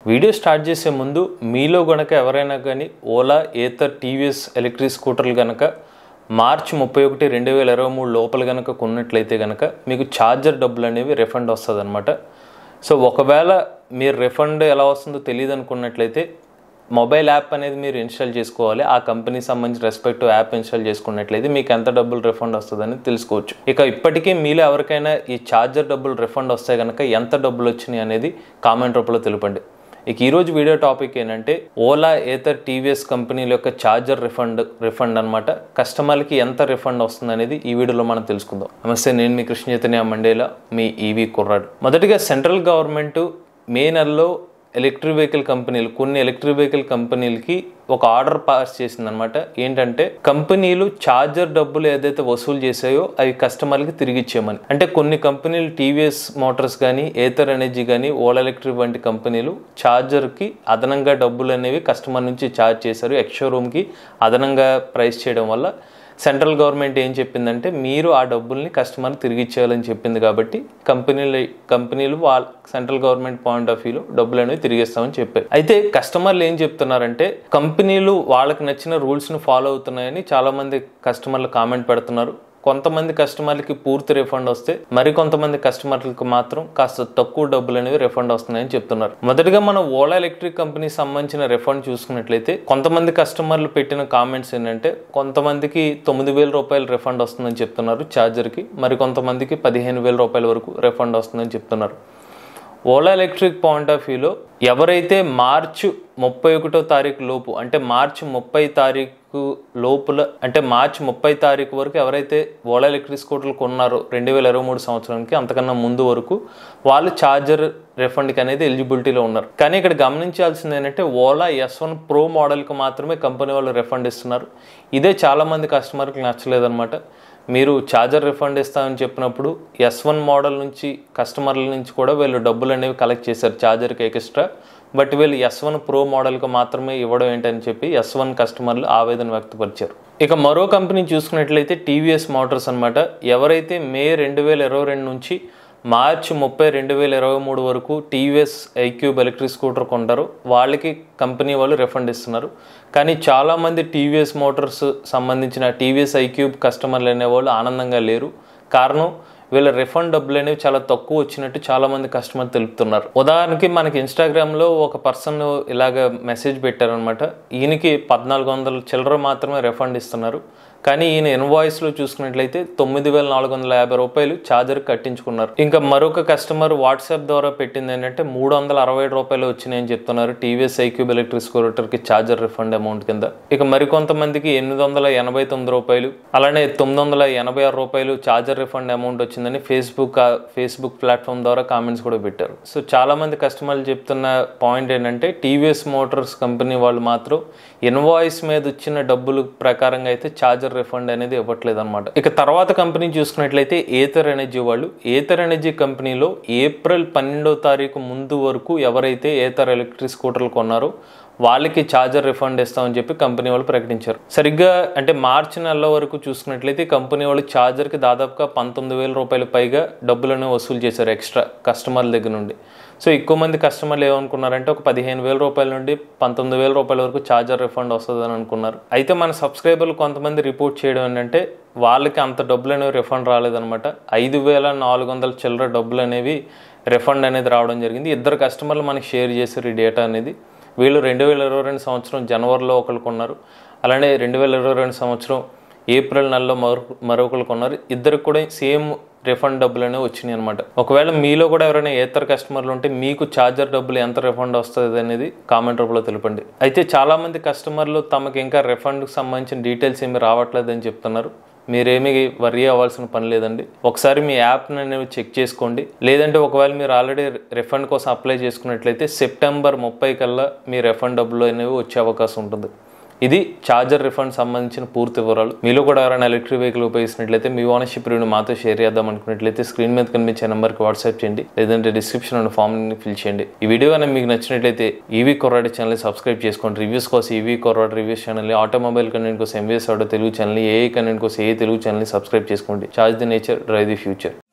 video start చేసే ముందు మీలో గనక ఎవరైనా కానీ ఓలా ఏతర్ టీవీఎస్ ఎలక్ట్రిక్ స్కూటర్లు గనక మార్చి ముప్పై ఒకటి రెండు వేల ఇరవై మూడు లోపల గనక కొన్నట్లయితే గనక మీకు ఛార్జర్ డబ్బులు అనేవి రిఫండ్ వస్తుంది అనమాట సో ఒకవేళ మీరు రిఫండ్ ఎలా వస్తుందో తెలియదు అనుకున్నట్లయితే మొబైల్ యాప్ అనేది మీరు ఇన్స్టాల్ చేసుకోవాలి ఆ కంపెనీకి సంబంధించి రెస్పెక్టివ్ యాప్ ఇన్స్టాల్ చేసుకున్నట్లయితే మీకు ఎంత డబ్బులు రిఫండ్ వస్తుందని తెలుసుకోవచ్చు ఇక ఇప్పటికీ మీలో ఎవరికైనా ఈ ఛార్జర్ డబ్బులు రిఫండ్ వస్తే కనుక ఎంత డబ్బులు వచ్చినాయి అనేది కామెంట్ రూపంలో తెలుపండి ఇక ఈరోజు వీడియో టాపిక్ ఏంటంటే ఓలా ఏతర్ టీవీఎస్ కంపెనీల యొక్క ఛార్జర్ రిఫండ్ రిఫండ్ అనమాట కస్టమర్లకి ఎంత రిఫండ్ వస్తుంది అనేది ఈ వీడియోలో మనం తెలుసుకుందాం నమస్తే నేను మీ కృష్ణ చైతన్య మండేలా మీ ఈవీ కుర్రాడు మొదటిగా సెంట్రల్ గవర్నమెంట్ మే నెలలో ఎలక్ట్రిక్ వెహికల్ కంపెనీలు కొన్ని ఎలక్ట్రిక్ వెహికల్ కంపెనీలకి ఒక ఆర్డర్ పాస్ చేసిందనమాట ఏంటంటే కంపెనీలు ఛార్జర్ డబ్బులు ఏదైతే వసూలు చేసాయో అవి కస్టమర్లకి తిరిగి ఇచ్చేయమని అంటే కొన్ని కంపెనీలు టీవీఎస్ మోటార్స్ కానీ ఏతర్ ఎనర్జీ కానీ ఓలా ఎలక్ట్రిక్ వంటి కంపెనీలు ఛార్జర్కి అదనంగా డబ్బులు అనేవి కస్టమర్ నుంచి ఛార్జ్ చేశారు ఎక్స్ట్రా రూమ్కి అదనంగా ప్రైస్ చేయడం వల్ల సెంట్రల్ గవర్నమెంట్ ఏం చెప్పిందంటే మీరు ఆ డబ్బుల్ని కస్టమర్ తిరిగి ఇచ్చేయాలని చెప్పింది కాబట్టి కంపెనీలు కంపెనీలు వాళ్ళ సెంట్రల్ గవర్నమెంట్ పాయింట్ ఆఫ్ వ్యూలో డబ్బులు అనేవి తిరిగిస్తామని చెప్పారు అయితే కస్టమర్లు ఏం చెప్తున్నారంటే కంపెనీలు వాళ్ళకి నచ్చిన రూల్స్ను ఫాలో అవుతున్నాయని చాలా మంది కస్టమర్లు కామెంట్ పెడుతున్నారు కొంతమంది కస్టమర్లకి పూర్తి రిఫండ్ వస్తే మరి కొంతమంది కస్టమర్లకు మాత్రం కాస్త తక్కువ డబ్బులు అనేవి రిఫండ్ వస్తున్నాయని చెప్తున్నారు మొదటిగా మనం ఓలా ఎలక్ట్రిక్ కంపెనీ సంబంధించిన రిఫండ్ చూసుకున్నట్లయితే కొంతమంది కస్టమర్లు పెట్టిన కామెంట్స్ ఏంటంటే కొంతమందికి తొమ్మిది వేల రూపాయలు రిఫండ్ వస్తుందని చెప్తున్నారు ఛార్జర్కి మరి కొంతమందికి పదిహేను వేల రూపాయల వరకు రిఫండ్ వస్తుందని చెప్తున్నారు ఓలా ఎలక్ట్రిక్ పాయింట్ ఆఫ్ వ్యూలో ఎవరైతే మార్చి ముప్పై ఒకటో తారీఖు లోపు అంటే మార్చి ముప్పై తారీఖు లోపల అంటే మార్చి ముప్పై తారీఖు వరకు ఎవరైతే ఓలా ఎలక్ట్రిక్ స్కూటర్లు కొన్నారో రెండు వేల ఇరవై మూడు సంవత్సరానికి అంతకన్నా ముందు వరకు వాళ్ళు ఛార్జర్ రిఫండ్కి అనేది ఎలిజిబిలిటీలో ఉన్నారు కానీ ఇక్కడ గమనించాల్సింది ఏంటంటే ఓలా ఎస్ వన్ ప్రో మోడల్కి మాత్రమే కంపెనీ వాళ్ళు రిఫండ్ ఇస్తున్నారు ఇదే చాలామంది కస్టమర్కి నచ్చలేదన్నమాట మీరు ఛార్జర్ రిఫండ్ ఇస్తామని చెప్పినప్పుడు ఎస్ వన్ మోడల్ నుంచి కస్టమర్ల నుంచి కూడా వీళ్ళు డబ్బులు అనేవి కలెక్ట్ చేశారు ఛార్జర్కి ఎక్స్ట్రా బట్ వీళ్ళు ఎస్ వన్ ప్రో మోడల్కి మాత్రమే ఇవ్వడం ఏంటని చెప్పి ఎస్ వన్ కస్టమర్లు ఆవేదన వ్యక్తపరిచారు ఇక మరో కంపెనీ చూసుకున్నట్లయితే టీవీఎస్ మోటార్స్ అనమాట ఎవరైతే మే రెండు వేల ఇరవై రెండు నుంచి మార్చి ముప్పై రెండు వేల ఇరవై మూడు వరకు టీవీఎస్ ఐక్యూబ్ ఎలక్ట్రిక్ స్కూటర్ కొంటారు వాళ్ళకి కంపెనీ వాళ్ళు రిఫండ్ ఇస్తున్నారు కానీ చాలామంది టీవీఎస్ మోటార్స్ సంబంధించిన టీవీఎస్ ఐక్యూబ్ కస్టమర్లు అనేవాళ్ళు ఆనందంగా లేరు కారణం వీళ్ళ రిఫండ్ డబ్బులు అనేవి చాలా తక్కువ వచ్చినట్టు చాలామంది కస్టమర్ తెలుపుతున్నారు ఉదాహరణకి మనకి ఇన్స్టాగ్రామ్లో ఒక పర్సన్ ఇలాగ మెసేజ్ పెట్టారనమాట ఈయనకి పద్నాలుగు వందల చిల్లర మాత్రమే రిఫండ్ ఇస్తున్నారు కానీ ఈయన ఇన్వాయిస్లో చూసుకున్నట్లయితే తొమ్మిది వేల నాలుగు వందల యాభై రూపాయలు ఛార్జర్ కట్టించుకున్నారు ఇంకా మరొక కస్టమర్ వాట్సాప్ ద్వారా పెట్టింది ఏంటంటే మూడు వందల అరవై రూపాయలు వచ్చినాయని చెప్తున్నారు టీవీఎస్ ఐక్యూబ్ ఎలక్ట్రిక్ స్కూటర్కి ఛార్జర్ రిఫండ్ అమౌంట్ కింద ఇక మరికొంతమందికి ఎనిమిది వందల ఎనభై తొమ్మిది రూపాయలు అలానే తొమ్మిది వందల ఎనభై ఆరు రూపాయలు ఛార్జర్ రిఫండ్ అమౌంట్ వచ్చిందని ఫేస్బుక్ ఫేస్బుక్ ప్లాట్ఫామ్ ద్వారా కామెంట్స్ కూడా పెట్టారు సో చాలా మంది కస్టమర్లు చెప్తున్న పాయింట్ ఏంటంటే టీవీఎస్ మోటార్స్ కంపెనీ వాళ్ళు మాత్రం ఇన్వాయిస్ మీద వచ్చిన డబ్బులు ప్రకారంగా అయితే ఛార్జర్ రిఫండ్ అనేది ఇవ్వట్లేదు అనమాట ఇక తర్వాత కంపెనీ చూసుకున్నట్లయితే ఏతర్ ఎనర్జీ వాళ్ళు ఏతర్ ఎనర్జీ కంపెనీలో ఏప్రిల్ పన్నెండో తారీఖు ముందు వరకు ఎవరైతే ఏతర్ ఎలక్ట్రిక్ స్కూటర్లు కొన్నారో వాళ్ళకి ఛార్జర్ రిఫండ్ ఇస్తామని చెప్పి కంపెనీ వాళ్ళు ప్రకటించారు సరిగ్గా అంటే మార్చి నెల వరకు చూసుకున్నట్లయితే కంపెనీ వాళ్ళు ఛార్జర్కి దాదాపుగా పంతొమ్మిది వేల రూపాయల పైగా డబ్బులను వసూలు చేశారు ఎక్స్ట్రా కస్టమర్ల దగ్గర నుండి సో ఎక్కువ మంది కస్టమర్లు ఏమనుకున్నారంటే ఒక పదిహేను వేల రూపాయల నుండి పంతొమ్మిది వేల రూపాయల వరకు ఛార్జర్ రిఫండ్ వస్తుందని అనుకున్నారు అయితే మన సబ్స్క్రైబర్లు కొంతమంది రిపోర్ట్ చేయడం ఏంటంటే వాళ్ళకి అంత డబ్బులు అనేవి రిఫండ్ రాలేదనమాట ఐదు వేల నాలుగు వందల చిల్లర డబ్బులు అనేవి రిఫండ్ అనేది రావడం జరిగింది ఇద్దరు కస్టమర్లు మనకి షేర్ చేశారు ఈ డేటా అనేది వీళ్ళు రెండు వేల ఇరవై రెండు సంవత్సరం జనవరిలో ఒకరు కొన్నారు అలానే రెండు వేల ఇరవై రెండు సంవత్సరం ఏప్రిల్ నెలలో మరో మరొకరు కొన్నారు ఇద్దరికి కూడా సేమ్ రిఫండ్ డబ్బులు అనేవి వచ్చినాయి అనమాట ఒకవేళ మీలో కూడా ఎవరైనా ఏతర కస్టమర్లు ఉంటే మీకు ఛార్జర్ డబ్బులు ఎంత రిఫండ్ వస్తుంది అనేది కామెంట్ రూపంలో తెలుపండి అయితే చాలామంది కస్టమర్లు తమకు ఇంకా రిఫండ్కి సంబంధించిన డీటెయిల్స్ ఏమి రావట్లేదని చెప్తున్నారు మీరేమీ వరీ అవ్వాల్సిన పని లేదండి ఒకసారి మీ యాప్ని అనేవి చెక్ చేసుకోండి లేదంటే ఒకవేళ మీరు ఆల్రెడీ రిఫండ్ కోసం అప్లై చేసుకున్నట్లయితే సెప్టెంబర్ ముప్పై కల్లా మీ రిఫండ్ డబ్బులు అనేవి వచ్చే అవకాశం ఉంటుంది ఇది ఛార్జర్ రిఫండ్ సంబంధించిన పూర్తి వివరాలు మీలో కూడా ఎవరైనా ఎలక్ట్రిక్ వెహికల్ ఉపయోగిస్తున్నట్లయితే మీ ఓనర్షిప్ రివ్యూ మాతో షేర్ చేద్దాం అనుకున్నట్లయితే స్క్రీన్ మీద కనిపించే నెంబర్కి వాట్సాప్ చేయండి లేదంటే డిస్క్రిప్షన్ అండ్ ఫామ్ ఫిల్ చేయండి ఈ వీడియో కనుక మీకు నచ్చినట్లయితే ఈవీ కొర్రాడి ఛానల్ సబ్స్క్రైబ్ చేసుకోండి రివ్యూస్ కోసం ఈవీ కొర్రాడి రివ్యూస్ ఛానల్ ఆటోమొబైల్ కంటెంట్ కోసం ఎంవీఎస్ ఆటో తెలుగు ఛానల్ ఏ కంటెంట్ కోసం ఏ తెలుగు ఛానల్ సబ్స్క్రైబ్ చేసుకోండి charge the nature drive the future